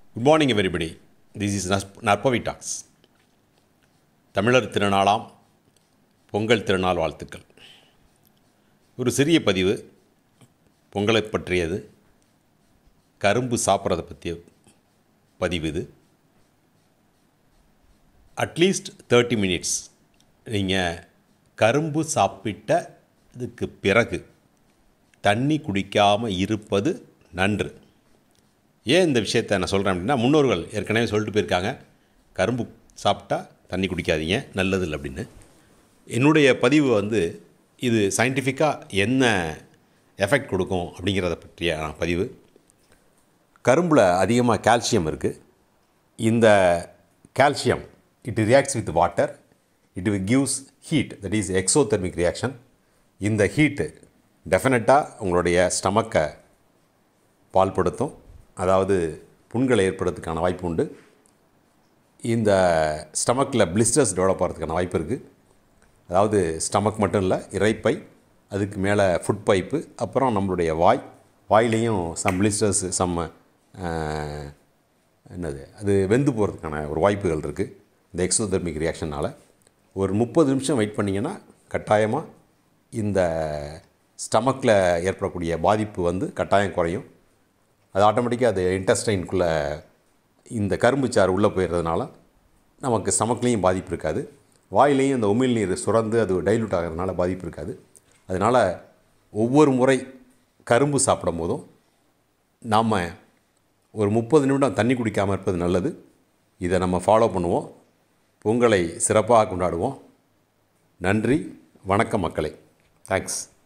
good morning everybody this is Narpavi talks தமிழர் திருநாளாம் பொங்கல் திருநாள் வாழ்த்துக்கள் ஒரு சிறிய பதிவு பொங்கலை பற்றியது கரும்பு சாப்பிட்றத பற்றிய பதிவு இது அட்லீஸ்ட் தேர்ட்டி மினிட்ஸ் நீங்கள் கரும்பு சாப்பிட்டதுக்கு பிறகு தண்ணி குடிக்காமல் இருப்பது நன்று ஏன் இந்த விஷயத்தை நான் சொல்கிறேன் அப்படின்னா முன்னோர்கள் ஏற்கனவே சொல்லிட்டு போயிருக்காங்க கரும்பு சாப்பிட்டா தண்ணி குடிக்காதீங்க நல்லது இல்லை அப்படின்னு என்னுடைய பதிவு வந்து இது சயின்டிஃபிக்காக என்ன எஃபெக்ட் கொடுக்கும் அப்படிங்கிறத பற்றிய நான் பதிவு கரும்பில் அதிகமாக கால்சியம் இருக்குது இந்த calcium it reacts with water it gives heat that is exothermic reaction இந்த ஹீட்டு டெஃபினட்டாக உங்களுடைய ஸ்டமக்கை பால்படுத்தும் அதாவது புண்களை ஏற்படுறதுக்கான வாய்ப்பு உண்டு இந்த ஸ்டமக்கில் பிளிஸ்டர்ஸ் டெவலப் ஆகிறதுக்கான வாய்ப்பு இருக்குது அதாவது ஸ்டமக் மட்டும் இல்லை இறைப்பை அதுக்கு மேலே ஃபுட் பைப்பு அப்புறம் நம்மளுடைய வாய் வாயிலையும் சம் பிளிஸ்டர்ஸ் சம் என்னது அது வெந்து போகிறதுக்கான ஒரு வாய்ப்புகள் இருக்குது இந்த எக்ஸோதெர்மிக் ரியாக்ஷனால் ஒரு முப்பது நிமிஷம் வெயிட் பண்ணிங்கன்னா கட்டாயமாக இந்த ஸ்டமக்கில் ஏற்படக்கூடிய பாதிப்பு வந்து கட்டாயம் குறையும் அது ஆட்டோமேட்டிக்காக அது இன்டெஸ்டைனுக்குள்ளே இந்த கரும்பு சாறு உள்ளே போயிடுறதுனால நமக்கு ஸ்டமக்லேயும் பாதிப்பு இருக்காது வாயிலையும் இந்த உமிழ் நீர் சுரந்து அது டைல்யூட் ஆகிறதுனால பாதிப்பு இருக்காது அதனால் ஒவ்வொரு முறை கரும்பு சாப்பிடும் போதும் நாம் ஒரு முப்பது நிமிடம் தண்ணி குடிக்காமல் இருப்பது நல்லது இதை நம்ம ஃபாலோ பண்ணுவோம் பொங்கலை சிறப்பாக கொண்டாடுவோம் நன்றி வணக்கம் மக்களே தேங்க்ஸ்